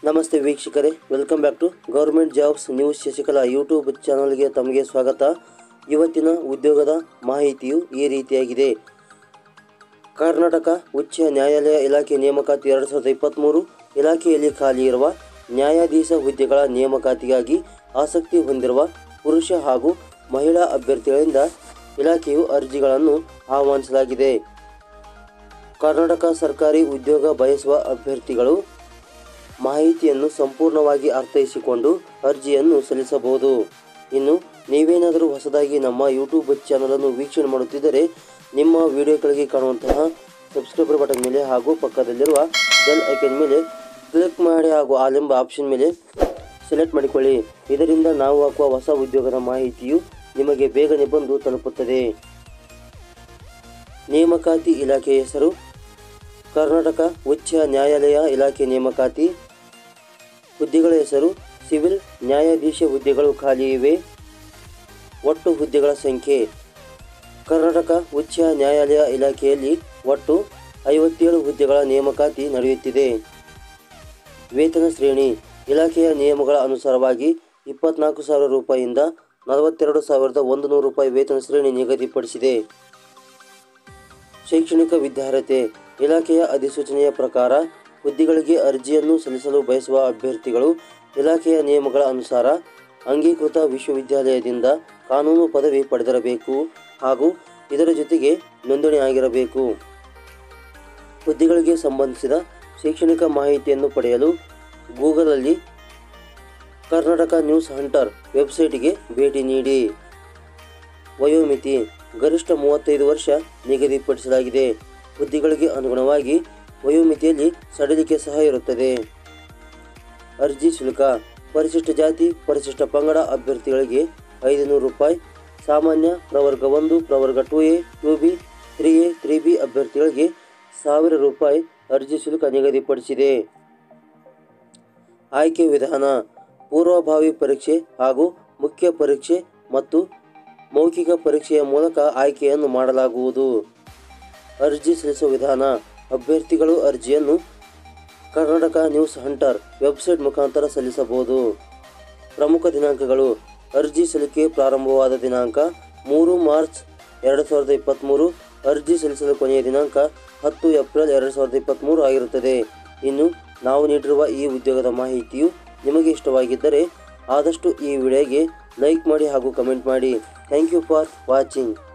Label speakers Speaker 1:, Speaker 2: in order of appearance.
Speaker 1: ನಮಸ್ತೆ ವೀಕ್ಷಕರೇ welcome back to government jobs news Shashikala YouTube ಚಾನಲ್ಗೆ ತಮಗೆ ಸ್ವಾಗತ ಇವತ್ತಿನ ಉದ್ಯೋಗದ ಮಾಹಿತಿಯು ಈ ರೀತಿಯಾಗಿದೆ ಕರ್ನಾಟಕ ಉಚ್ಚ ನ್ಯಾಯಾಲಯ ಇಲಾಖೆ ನೇಮಕಾತಿ ಎರಡು ಸಾವಿರದ ಇಪ್ಪತ್ತ್ಮೂರು ಇಲಾಖೆಯಲ್ಲಿ ಖಾಲಿ ಇರುವ ನ್ಯಾಯಾಧೀಶ ಹುದ್ದೆಗಳ ನೇಮಕಾತಿಗಾಗಿ ಆಸಕ್ತಿ ಹೊಂದಿರುವ ಪುರುಷ ಹಾಗೂ ಮಹಿಳಾ ಅಭ್ಯರ್ಥಿಗಳಿಂದ ಇಲಾಖೆಯು ಅರ್ಜಿಗಳನ್ನು ಆಹ್ವಾನಿಸಲಾಗಿದೆ ಕರ್ನಾಟಕ ಸರ್ಕಾರಿ ಉದ್ಯೋಗ ಬಯಸುವ ಅಭ್ಯರ್ಥಿಗಳು ಮಾಹಿತಿಯನ್ನು ಸಂಪೂರ್ಣವಾಗಿ ಅರ್ಥೈಸಿಕೊಂಡು ಅರ್ಜಿಯನ್ನು ಸಲ್ಲಿಸಬಹುದು ಇನ್ನು ನೀವೇನಾದರೂ ಹೊಸದಾಗಿ ನಮ್ಮ ಯೂಟ್ಯೂಬ್ ಚಾನಲನ್ನು ವೀಕ್ಷಣೆ ಮಾಡುತ್ತಿದ್ದರೆ ನಿಮ್ಮ ವಿಡಿಯೋಗಳಿಗೆ ಕಾಣುವಂತಹ ಸಬ್ಸ್ಕ್ರೈಬರ್ ಬಟನ್ ಮೇಲೆ ಹಾಗೂ ಪಕ್ಕದಲ್ಲಿರುವ ಬೆಲ್ ಐಕನ್ ಮೇಲೆ ಕ್ಲಿಕ್ ಮಾಡಿ ಹಾಗೂ ಆಲ್ ಎಂಬ ಆಪ್ಷನ್ ಮೇಲೆ ಸೆಲೆಕ್ಟ್ ಮಾಡಿಕೊಳ್ಳಿ ಇದರಿಂದ ನಾವು ಹಾಕುವ ಹೊಸ ಉದ್ಯೋಗದ ಮಾಹಿತಿಯು ನಿಮಗೆ ಬೇಗನೆ ಬಂದು ತಲುಪುತ್ತದೆ ನೇಮಕಾತಿ ಇಲಾಖೆ ಹೆಸರು ಕರ್ನಾಟಕ ಉಚ್ಚ ನ್ಯಾಯಾಲಯ ಇಲಾಖೆ ನೇಮಕಾತಿ ಹುದ್ದೆಗಳ ಹೆಸರು ಸಿವಿಲ್ ನ್ಯಾಯಾಧೀಶ ಹುದ್ದೆಗಳು ಖಾಲಿ ಇವೆ ಒಟ್ಟು ಹುದ್ದೆಗಳ ಸಂಖ್ಯೆ ಕರ್ನಾಟಕ ಉಚ್ಚ ನ್ಯಾಯಾಲಯ ಇಲಾಖೆಯಲ್ಲಿ ಒಟ್ಟು ಐವತ್ತೇಳು ಹುದ್ದೆಗಳ ನೇಮಕಾತಿ ನಡೆಯುತ್ತಿದೆ ವೇತನ ಶ್ರೇಣಿ ಇಲಾಖೆಯ ನಿಯಮಗಳ ಅನುಸಾರವಾಗಿ ಇಪ್ಪತ್ನಾಲ್ಕು ಸಾವಿರ ರೂಪಾಯಿಯಿಂದ ನಲವತ್ತೆರಡು ಸಾವಿರದ ಒಂದು ನೂರು ರೂಪಾಯಿ ವೇತನ ಶ್ರೇಣಿ ನಿಗದಿಪಡಿಸಿದೆ ಶೈಕ್ಷಣಿಕ ವಿದ್ಯಾರ್ಹತೆ ಇಲಾಖೆಯ ಅಧಿಸೂಚನೆಯ ಪ್ರಕಾರ ಹುದ್ದೆಗಳಿಗೆ ಅರ್ಜಿಯನ್ನು ಸಲ್ಲಿಸಲು ಬಯಸುವ ಅಭ್ಯರ್ಥಿಗಳು ಇಲಾಖೆಯ ನಿಯಮಗಳ ಅನುಸಾರ ಅಂಗೀಕೃತ ವಿಶ್ವವಿದ್ಯಾಲಯದಿಂದ ಕಾನೂನು ಪದವಿ ಪಡೆದಿರಬೇಕು ಹಾಗೂ ಇದರ ಜೊತೆಗೆ ನೋಂದಣಿ ಆಗಿರಬೇಕು ಹುದ್ದೆಗಳಿಗೆ ಸಂಬಂಧಿಸಿದ ಶೈಕ್ಷಣಿಕ ಮಾಹಿತಿಯನ್ನು ಪಡೆಯಲು ಗೂಗಲಲ್ಲಿ ಕರ್ನಾಟಕ ನ್ಯೂಸ್ ಹಂಟರ್ ವೆಬ್ಸೈಟ್ಗೆ ಭೇಟಿ ನೀಡಿ ವಯೋಮಿತಿ ಗರಿಷ್ಠ ಮೂವತ್ತೈದು ವರ್ಷ ನಿಗದಿಪಡಿಸಲಾಗಿದೆ ಹುದ್ದೆಗಳಿಗೆ ಅನುಗುಣವಾಗಿ ವಯೋಮಿತಿಯಲ್ಲಿ ಸಡಿಲಿಕೆ ಸಹ ಇರುತ್ತದೆ ಅರ್ಜಿ ಶುಲ್ಕ ಪರಿಶಿಷ್ಟ ಜಾತಿ ಪರಿಶಿಷ್ಟ ಪಂಗಡ ಅಭ್ಯರ್ಥಿಗಳಿಗೆ ಐದುನೂರು ರೂಪಾಯಿ ಸಾಮಾನ್ಯ ಪ್ರವರ್ಗ ಒಂದು ಪ್ರವರ್ಗ two A two B three A three B ಅಭ್ಯರ್ಥಿಗಳಿಗೆ ಸಾವಿರ ರೂಪಾಯಿ ಅರ್ಜಿ ಶುಲ್ಕ ನಿಗದಿಪಡಿಸಿದೆ ಆಯ್ಕೆ ವಿಧಾನ ಪೂರ್ವಭಾವಿ ಪರೀಕ್ಷೆ ಹಾಗೂ ಮುಖ್ಯ ಪರೀಕ್ಷೆ ಮತ್ತು ಮೌಖಿಕ ಪರೀಕ್ಷೆಯ ಮೂಲಕ ಆಯ್ಕೆಯನ್ನು ಮಾಡಲಾಗುವುದು ಅರ್ಜಿ ಸಲ್ಲಿಸುವ ವಿಧಾನ ಅಭ್ಯರ್ಥಿಗಳು ಅರ್ಜಿಯನ್ನು ಕರ್ನಾಟಕ ನ್ಯೂಸ್ ಹಂಟರ್ ವೆಬ್ಸೈಟ್ ಮುಖಾಂತರ ಸಲ್ಲಿಸಬಹುದು ಪ್ರಮುಖ ದಿನಾಂಕಗಳು ಅರ್ಜಿ ಸಲ್ಲಿಕೆ ಪ್ರಾರಂಭವಾದ ದಿನಾಂಕ ಮೂರು ಮಾರ್ಚ್ ಎರಡು ಸಾವಿರದ ಇಪ್ಪತ್ತ್ಮೂರು ಅರ್ಜಿ ಸಲ್ಲಿಸಲು ಕೊನೆಯ ದಿನಾಂಕ ಹತ್ತು ಏಪ್ರಿಲ್ ಎರಡು ಸಾವಿರದ ಇಪ್ಪತ್ತ್ಮೂರು ಆಗಿರುತ್ತದೆ ಇನ್ನು ನಾವು ನೀಡಿರುವ ಈ ಉದ್ಯೋಗದ ಮಾಹಿತಿಯು ನಿಮಗೆ ಇಷ್ಟವಾಗಿದ್ದರೆ ಆದಷ್ಟು ಈ ವಿಡಿಯೋಗೆ ಲೈಕ್ ಮಾಡಿ ಹಾಗೂ ಕಮೆಂಟ್ ಮಾಡಿ ಥ್ಯಾಂಕ್ ಯು ಫಾರ್ ವಾಚಿಂಗ್